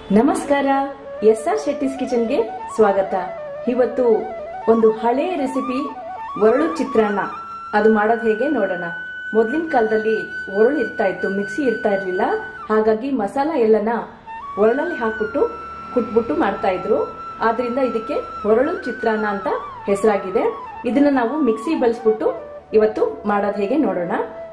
ನಮಸ್ಕಾರ S R Shetty's ಕಿಚನ್ಗೆ ಸ್ವಾಗತ ಇವತ್ತು ಒಂದು ಹಳೆಯ ರೆಸಿಪಿ ಒರಳು ಚಿತ್ರಾನ್ನ ಅದು ಮಾಡೋದು ಹೇಗೆ ನೋಡೋಣ ಮೊದಲಿನ ಕಾಲದಲ್ಲಿ ಒರಳು ಇರ್ತಾ ಇತ್ತು ಮಿಕ್ಸಿ ಇರ್ತಾ ಇರಲಿಲ್ಲ ಹಾಗಾಗಿ ಮಸಾಲ ಎಲ್ಲನ ಒರಳಲ್ಲಿ ಹಾಕ್ಬಿಟ್ಟು ಕುಟ್ಬಿಟ್ಟು ಮಾಡ್ತಾ ಇದ್ರು ಆದ್ರಿಂದ ಇದಕ್ಕೆ ಒರಳು ಚಿತ್ರಾನ್ನ ಅಂತ ಹೆಸರಾಗಿದೆ ಇದನ್ನ ನಾವು ಮಿಕ್ಸಿ ಬಳಸ್ಬಿಟ್ಟು ಇವತ್ತು ಮಾಡೋದು ಹೇಗೆ ನೋಡೋಣ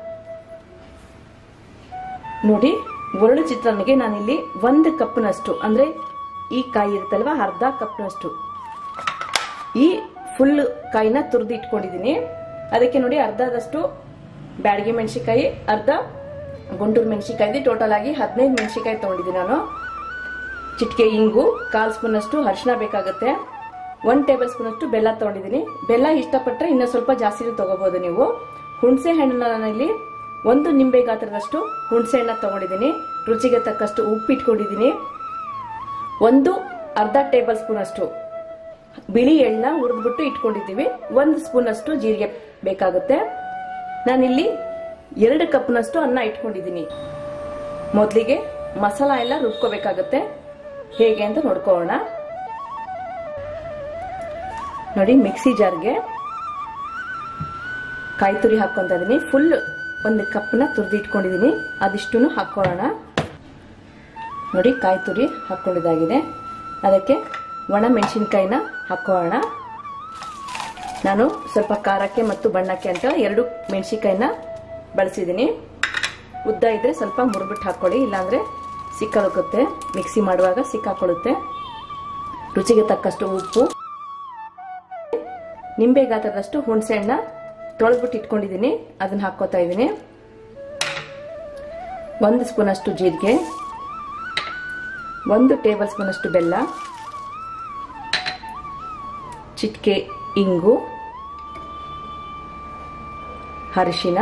ನೋಡಿ ಒರಳು ಚಿತ್ರಾನ್ನಗೆ ನಾನಿಲ್ಲಿ ಒಂದು ಕಪ್ನಷ್ಟು ಅಂದ್ರೆ ಈ ಕಾಯಿ ಇರುತ್ತಲ್ವಾ ಅರ್ಧ ಕಪ್ನಷ್ಟು ಈ ಫುಲ್ ಕಾಯಿನ ತುರಿದು ಇಟ್ಕೊಂಡಿದ್ದೀನಿ ಅದಕ್ಕೆ ನೋಡಿ ಅರ್ಧದಷ್ಟು ಬ್ಯಾಡಗಿ ಮೆಣಸಿಕಾಯಿ ಅರ್ಧ ಗುಂಟೂರು ಮೆಣಸಿಕಾಯಿ ಟೋಟಲ್ ಆಗಿ ಹದಿನೈದು ಮೆಣಸಿಕಾಯಿ ತಗೊಂಡಿದ್ದೀನಿ ನಾನು ಚಿಟಿಕೆ ಇಂಗು ಕಾಲು ಸ್ಪೂನ್ ಅಷ್ಟು ಅರಿಶಿನ ಬೇಕಾಗುತ್ತೆ ಒನ್ ಟೇಬಲ್ ಸ್ಪೂನ್ ಅಷ್ಟು ಬೆಲ್ಲ ತಗೊಂಡಿದ್ದೀನಿ ಬೆಲ್ಲ ಇಷ್ಟಪಟ್ಟರೆ ಇನ್ನೂ ಸ್ವಲ್ಪ ಜಾಸ್ತಿ ತಗೋಬಹುದು ನೀವು ಹುಣಸೆ ಹಣ್ಣನ್ನ ನಾನಿಲ್ಲಿ ಒಂದು ನಿಂಬೆ ಗಾತ್ರದಷ್ಟು ಹುಣಸೆ ಹಣ್ಣ ತಗೊಂಡಿದ್ದೀನಿ ರುಚಿಗೆ ತಕ್ಕಷ್ಟು ಉಪ್ಪು ಇಟ್ಕೊಂಡಿದ್ದೀನಿ ಒಂದು ಅರ್ಧ ಟೇಬಲ್ ಸ್ಪೂನ್ ಅಷ್ಟು ಬಿಳಿ ಎಳ್ಳ ಹುರಿದ್ಬಿಟ್ಟು ಇಟ್ಕೊಂಡಿದ್ದೀವಿ ಒಂದು ಸ್ಪೂನ್ ಅಷ್ಟು ಜೀರಿಗೆ ಬೇಕಾಗುತ್ತೆ ನಾನಿಲ್ಲಿ ಎರಡು ಕಪ್ನಷ್ಟು ಅನ್ನ ಇಟ್ಕೊಂಡಿದ್ದೀನಿ ಮೊದಲಿಗೆ ಮಸಾಲ ಎಲ್ಲ ರುಬ್ಕೋಬೇಕಾಗತ್ತೆ ಹೇಗೆ ಅಂತ ನೋಡ್ಕೊಳ್ಳೋಣ ನೋಡಿ ಮಿಕ್ಸಿ ಜಾರ್ಗೆ ಕಾಯಿ ತುರಿ ಹಾಕೊಂತ ಇದೀನಿ ಫುಲ್ ಒಂದು ಕಪ್ನ ತುರಿದು ಇಟ್ಕೊಂಡಿದ್ದೀನಿ ಅದಿಷ್ಟು ಹಾಕೊಳ್ಳೋಣ ನೋಡಿ ಕಾಯಿ ತುರಿ ಹಾಕ್ಕೊಂಡಿದ್ದಾಗಿದೆ ಅದಕ್ಕೆ ಒಣ ಮೆಣಸಿನ್ಕಾಯಿನ ಹಾಕೊಳ್ಳೋಣ ನಾನು ಸ್ವಲ್ಪ ಖಾರಕ್ಕೆ ಮತ್ತು ಬಣ್ಣಕ್ಕೆ ಅಂತ ಎರಡು ಮೆಣಸಿನ್ಕಾಯಿನ ಬಳಸಿದ್ದೀನಿ ಉದ್ದ ಇದ್ರೆ ಸ್ವಲ್ಪ ಮುರ್ಬಿಟ್ಟು ಹಾಕೊಳ್ಳಿ ಇಲ್ಲಾಂದ್ರೆ ಸಿಕ್ಕಾಗುತ್ತೆ ಮಿಕ್ಸಿ ಮಾಡುವಾಗ ಸಿಕ್ಕಾಕೊಳ್ಳುತ್ತೆ ರುಚಿಗೆ ತಕ್ಕಷ್ಟು ಉಪ್ಪು ನಿಂಬೆ ಗಾತ್ರದಷ್ಟು ಹುಣಸೆ ಹಣ್ಣ ತೊಳೆದ್ಬಿಟ್ಟು ಇಟ್ಕೊಂಡಿದ್ದೀನಿ ಅದನ್ನ ಹಾಕೋತಾ ಇದ್ದೀನಿ ಒಂದು ಸ್ಪೂನ್ ಅಷ್ಟು ಜೀರಿಗೆ ಒಂದು ಟೇಬಲ್ ಸ್ಪೂನ್ ಅಷ್ಟು ಬೆಲ್ಲ ಚಿಟಿಕೆ ಇಂಗು ಅರಿಶಿನ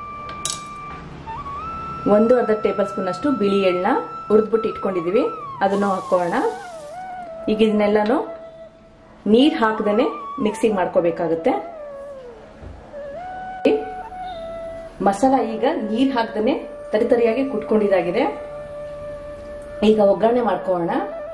ಒಂದು ಅರ್ಧ ಟೇಬಲ್ ಸ್ಪೂನ್ ಅಷ್ಟು ಬಿಳಿ ಎಳ್ಳ ಹುರಿದ್ಬಿಟ್ಟು ಇಟ್ಕೊಂಡಿದೀವಿ ಅದನ್ನು ಹಾಕೋಣ ಈಗ ಇದನ್ನೆಲ್ಲನೂ ನೀರು ಹಾಕದೇನೆ ಮಿಕ್ಸಿಂಗ್ ಮಾಡ್ಕೋಬೇಕಾಗುತ್ತೆ ಮಸಾಲ ಈಗ ನೀರು ಹಾಕ್ದೇ ತರಿತರಿಯಾಗಿ ಕುಟ್ಕೊಂಡಿದ್ದಾಗಿದೆ ಈಗ ಒಗ್ಗರಣೆ ಮಾಡ್ಕೊಳ್ಳೋಣ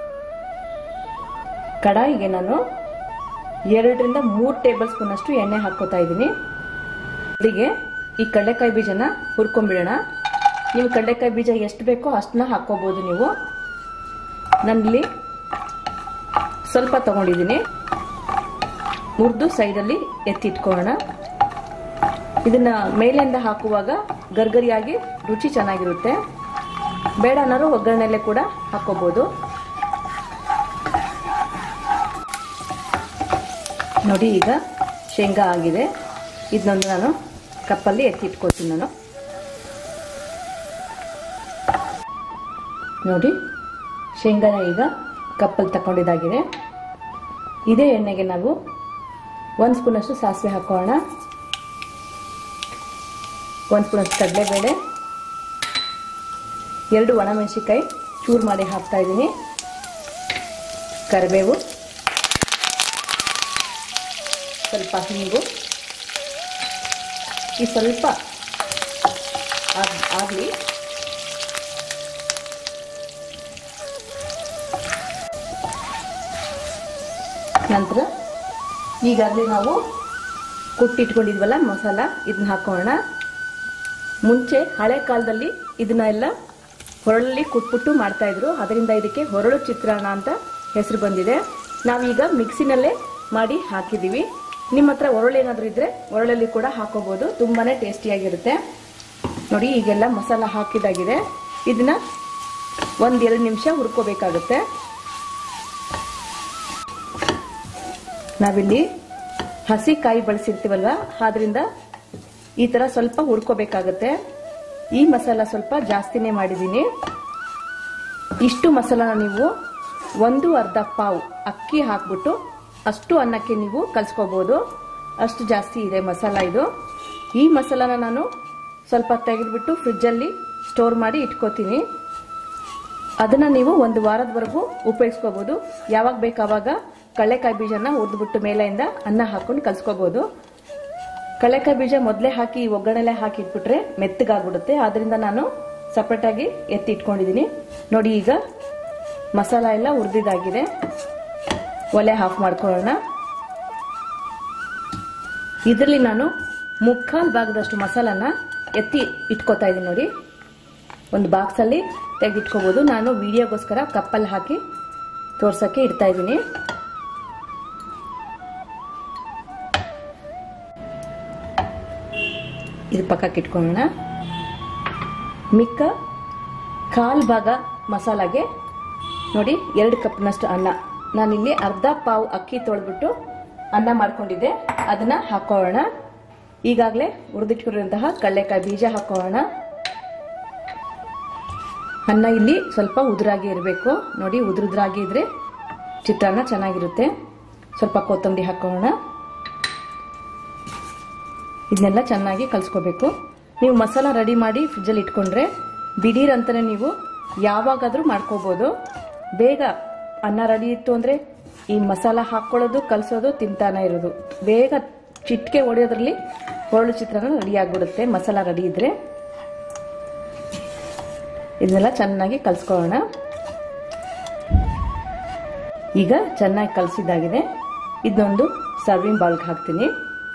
ಕಡಾಯಿಗೆ ನಾನು ಎರಡರಿಂದ ಮೂರು ಟೇಬಲ್ ಸ್ಪೂನ್ ಅಷ್ಟು ಎಣ್ಣೆ ಹಾಕೋತಾ ಇದ್ದೀನಿ ಅಲ್ಲಿಗೆ ಈ ಕಡಲೆಕಾಯಿ ಬೀಜನ ಹುರ್ಕೊಂಡ್ಬಿಡೋಣ ನೀವು ಕಡಲೆಕಾಯಿ ಬೀಜ ಎಷ್ಟು ಬೇಕೋ ಅಷ್ಟನ್ನ ಹಾಕೋಬಹುದು ನೀವು ನಾನಿಲ್ಲಿ ಸ್ವಲ್ಪ ತಗೊಂಡಿದ್ದೀನಿ ಮುರಿದು ಸೈಡಲ್ಲಿ ಎತ್ತಿಟ್ಕೊಳ್ಳೋಣ ಇದನ್ನ ಮೇಲಿಂದ ಹಾಕುವಾಗ ಗರ್ಗರಿಯಾಗಿ ರುಚಿ ಚೆನ್ನಾಗಿರುತ್ತೆ ಬೇಡ ಅನ್ನೋರು ಒಗ್ಗರಣೆಲೆ ಕೂಡ ಹಾಕೋಬಹುದು ನೋಡಿ ಈಗ ಶೇಂಗಾ ಆಗಿದೆ ಇದನ್ನೊಂದು ನಾನು ಕಪ್ಪಲ್ಲಿ ಎತ್ತಿಟ್ಕೊಳ್ತೀನಿ ನಾನು ನೋಡಿ ಶೇಂಗಾನ ಈಗ ಕಪ್ಪಲ್ಲಿ ತಗೊಂಡಿದ್ದಾಗಿದೆ ಇದೇ ಎಣ್ಣೆಗೆ ನಾವು ಒಂದು ಸ್ಪೂನಷ್ಟು ಸಾಸಿವೆ ಹಾಕೋಣ ಒಂದು ಸ್ಪೂನಷ್ಟು ಕಡಲೆಬೇಳೆ ಎರಡು ಒಣಮೆಣಸಿಕಾಯಿ ಚೂರು ಮಾಡಿ ಹಾಕ್ತಾ ಇದ್ದೀನಿ ಕರಿಬೇವು ಸ್ವಲ್ಪ ಹಿಂಗು ಈ ಸ್ವಲ್ಪ ಆಗಲಿ ನಂತರ ಈಗಾಗಲೇ ನಾವು ಕುಟ್ಟಿಟ್ಕೊಂಡಿದ್ವಲ್ಲ ಮಸಾಲ ಇದನ್ನ ಹಾಕೋಣ ಮುಂಚೆ ಹಳೆ ಕಾಲದಲ್ಲಿ ಇದನ್ನ ಎಲ್ಲ ಹೊರಳಲ್ಲಿ ಕುಟ್ಬಿಟ್ಟು ಮಾಡ್ತಾ ಇದ್ರು ಅದರಿಂದ ಇದಕ್ಕೆ ಹೊರಳು ಚಿತ್ರಾನ್ನ ಅಂತ ಹೆಸರು ಬಂದಿದೆ ನಾವೀಗ ಮಿಕ್ಸಿನಲ್ಲೇ ಮಾಡಿ ಹಾಕಿದ್ದೀವಿ ನಿಮ್ಮ ಹತ್ರ ಒರಳು ಏನಾದರೂ ಇದ್ರೆ ಒರಳಲ್ಲಿ ಕೂಡ ಹಾಕೋಬಹುದು ತುಂಬಾನೇ ಟೇಸ್ಟಿಯಾಗಿರುತ್ತೆ ನೋಡಿ ಈಗೆಲ್ಲ ಮಸಾಲ ಹಾಕಿದಾಗಿದೆ ಇದನ್ನ ಒಂದೆರಡು ನಿಮಿಷ ಹುರ್ಕೋಬೇಕಾಗುತ್ತೆ ನಾವಿಲ್ಲಿ ಹಸಿ ಕಾಯಿ ಬಳಸಿರ್ತೀವಲ್ವ ಆದ್ರಿಂದ ಈ ತರ ಸ್ವಲ್ಪ ಹುರ್ಕೋಬೇಕಾಗತ್ತೆ ಈ ಮಸಾಲ ಸ್ವಲ್ಪ ಜಾಸ್ತಿನೇ ಮಾಡಿದ್ದೀನಿ ಇಷ್ಟು ಮಸಾಲಾನ ನೀವು ಒಂದು ಅರ್ಧ ಪಾವು ಅಕ್ಕಿ ಹಾಕ್ಬಿಟ್ಟು ಅಷ್ಟು ಅನ್ನಕ್ಕೆ ನೀವು ಕಲ್ಸ್ಕೋಬಹುದು ಅಷ್ಟು ಜಾಸ್ತಿ ಇದೆ ಮಸಾಲ ಇದು ಈ ಮಸಾಲಾನ ನಾನು ಸ್ವಲ್ಪ ತೆಗೆದ್ಬಿಟ್ಟು ಫ್ರಿಜ್ಜಲ್ಲಿ ಸ್ಟೋರ್ ಮಾಡಿ ಇಟ್ಕೋತೀನಿ ಅದನ್ನ ನೀವು ಒಂದು ವಾರದವರೆಗೂ ಉಪಯೋಗಿಸ್ಕೋಬಹುದು ಯಾವಾಗ ಬೇಕಾವಾಗ ಕಳ್ಳೆಕಾಯಿ ಬೀಜನ ಹುರಿದ್ಬಿಟ್ಟು ಮೇಲೆಯಿಂದ ಅನ್ನ ಹಾಕೊಂಡು ಕಲ್ಸ್ಕೋಬಹುದು ಕಳ್ಳೆಕಾಯಿ ಬೀಜ ಮೊದಲೇ ಹಾಕಿ ಒಗ್ಗರಣೆಲೆ ಹಾಕಿ ಇಟ್ಬಿಟ್ರೆ ಮೆತ್ತಗಾಗ್ಬಿಡುತ್ತೆ ಆದ್ರಿಂದ ನಾನು ಸಪ್ರೇಟ್ ಆಗಿ ಎತ್ತಿ ಇಟ್ಕೊಂಡಿದ್ದೀನಿ ನೋಡಿ ಈಗ ಮಸಾಲ ಎಲ್ಲ ಹುರಿದಿದ್ದಾಗಿದೆ ಒಲೆ ಆಫ್ ಮಾಡ್ಕೊಳ್ಳೋಣ ಇದರಲ್ಲಿ ನಾನು ಮುಕ್ಕಾಲು ಭಾಗದಷ್ಟು ಮಸಾಲಾನ ಎತ್ತಿ ಇಟ್ಕೋತಾ ಇದ್ದೀನಿ ನೋಡಿ ಒಂದು ಬಾಕ್ಸಲ್ಲಿ ತೆಗೆದಿಟ್ಕೋಬೋದು ನಾನು ವಿಡಿಯೋಗೋಸ್ಕರ ಕಪ್ಪಲ್ಲಿ ಹಾಕಿ ತೋರ್ಸೋಕ್ಕೆ ಇಡ್ತಾ ಇದ್ದೀನಿ ಇದು ಪಕ್ಕಕ್ಕೆ ಇಟ್ಕೊಳ್ಳೋಣ ಮಿಕ್ಕ ಕಾಲು ಭಾಗ ಮಸಾಲಾಗೆ ನೋಡಿ ಎರಡು ಕಪ್ನಷ್ಟು ಅನ್ನ ನಾನಿಲ್ಲಿ ಅರ್ಧ ಪಾವು ಅಕ್ಕಿ ತೊಳೆದ್ಬಿಟ್ಟು ಅನ್ನ ಮಾಡ್ಕೊಂಡಿದ್ದೆ ಅದನ್ನ ಹಾಕೊಳ್ಳೋಣ ಈಗಾಗಲೇ ಹುರಿದಿಟ್ಕೊಂಡಿರುವಂತಹ ಕಡಲೆಕಾಯಿ ಬೀಜ ಹಾಕೊಳ್ಳೋಣ ಅನ್ನ ಇಲ್ಲಿ ಸ್ವಲ್ಪ ಉದುರಾಗಿ ಇರಬೇಕು ನೋಡಿ ಉದುರುದ್ರಾಗಿ ಇದ್ರೆ ಚಿತ್ರಾನ್ನ ಚೆನ್ನಾಗಿರುತ್ತೆ ಸ್ವಲ್ಪ ಕೊತ್ತಂಬರಿ ಹಾಕೊಳ್ಳೋಣ ಇದನ್ನೆಲ್ಲ ಚೆನ್ನಾಗಿ ಕಲಿಸ್ಕೋಬೇಕು ನೀವು ಮಸಾಲ ರೆಡಿ ಮಾಡಿ ಫ್ರಿಜ್ಜಲ್ಲಿ ಇಟ್ಕೊಂಡ್ರೆ ದಿಢೀರ್ ಅಂತಾನೆ ನೀವು ಯಾವಾಗಾದರೂ ಮಾಡ್ಕೋಬೋದು ಬೇಗ ಅನ್ನ ರೆಡಿ ಇತ್ತು ಅಂದರೆ ಈ ಮಸಾಲ ಹಾಕ್ಕೊಳ್ಳೋದು ಕಲಿಸೋದು ತಿಂತಾನೆ ಇರೋದು ಬೇಗ ಚಿಟ್ಕೆ ಹೊಡೆಯೋದ್ರಲ್ಲಿ ಹೊರಳು ಚಿತ್ರಾನ್ನ ರೆಡಿ ಆಗಿಬಿಡುತ್ತೆ ಮಸಾಲ ರೆಡಿ ಇದ್ರೆ ಇದನ್ನೆಲ್ಲ ಚೆನ್ನಾಗಿ ಕಲಿಸ್ಕೊಳ್ಳೋಣ ಈಗ ಚೆನ್ನಾಗಿ ಕಲಸಿದ್ದಾಗಿದೆ ಇದನ್ನೊಂದು ಸರ್ವಿಂಗ್ ಬೌಲ್ಗೆ ಹಾಕ್ತೀನಿ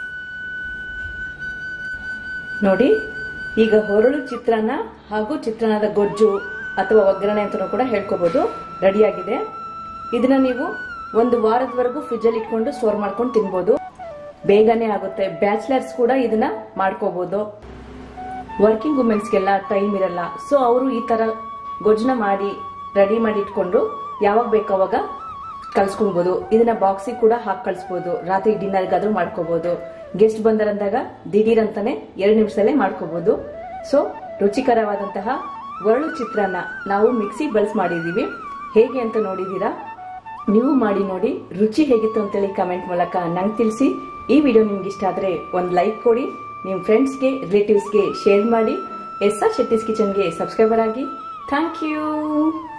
ನೋಡಿ ಈಗ ಹೊರಳು ಚಿತ್ರಾನ್ನ ಹಾಗೂ ಚಿತ್ರಾನ್ನದ ಗೊಜ್ಜು ಅಥವಾ ಒಗ್ಗರಣೆ ಅಂತ ಕೂಡ ಹೇಳ್ಕೋಬಹುದು ರೆಡಿಯಾಗಿದೆ ಇದನ್ನ ನೀವು ಒಂದು ವಾರದವರೆಗೂ ಫ್ರಿಜ್ಜಲ್ಲಿ ಇಟ್ಕೊಂಡು ಸ್ಟೋರ್ ಮಾಡ್ಕೊಂಡು ತಿನ್ಬೋದು ಬೇಗನೆ ಆಗುತ್ತೆ ಬ್ಯಾಚುಲರ್ಸ್ ಕೂಡ ಇದನ್ನ ಮಾಡ್ಕೋಬಹುದು ವರ್ಕಿಂಗ್ ವುಮೆನ್ಸ್ಗೆಲ್ಲ ಟೈಮ್ ಇರಲ್ಲ ಸೊ ಅವರು ಈ ತರ ಗೊಜ್ಜನ ಮಾಡಿ ರೆಡಿ ಮಾಡಿ ಇಟ್ಕೊಂಡು ಯಾವಾಗ ಬೇಕು ಅವಾಗ ಕಲ್ಸ್ಕೊಳ್ಬೋದು ಇದನ್ನ ಬಾಕ್ಸಿಗೆ ಕೂಡ ಹಾಕಿ ಕಳಿಸ್ಬೋದು ರಾತ್ರಿ ಡಿನ್ನರ್ಗಾದ್ರೂ ಮಾಡ್ಕೋಬಹುದು ಗೆಸ್ಟ್ ಬಂದರಂದಾಗ ದಿಢೀರ್ ಅಂತಾನೆ ಎರಡು ನಿಮಿಷದಲ್ಲೇ ಮಾಡ್ಕೋಬಹುದು ಸೊ ರುಚಿಕರವಾದಂತಹ ಒರಳು ಚಿತ್ರಾನ್ನ ನಾವು ಮಿಕ್ಸಿ ಬಳಸಿ ಮಾಡಿದೀವಿ ಹೇಗೆ ಅಂತ ನೋಡಿದೀರಾ ನೀವು ಮಾಡಿ ನೋಡಿ ರುಚಿ ಹೇಗಿತ್ತು ಅಂತೇಳಿ ಕಮೆಂಟ್ ಮೂಲಕ ನಂಗೆ ತಿಳಿಸಿ ಈ ವಿಡಿಯೋ ನಿಮ್ಗೆ ಇಷ್ಟ ಆದರೆ ಒಂದು ಲೈಕ್ ಕೊಡಿ ನಿಮ್ಮ ಫ್ರೆಂಡ್ಸ್ಗೆ ರಿಲೇಟಿವ್ಸ್ಗೆ ಶೇರ್ ಮಾಡಿ ಎಸ್ ಆರ್ ಶೆಟ್ಟಿಸ್ ಕಿಚನ್ಗೆ ಸಬ್ಸ್ಕ್ರೈಬರ್ ಆಗಿ ಥ್ಯಾಂಕ್ ಯು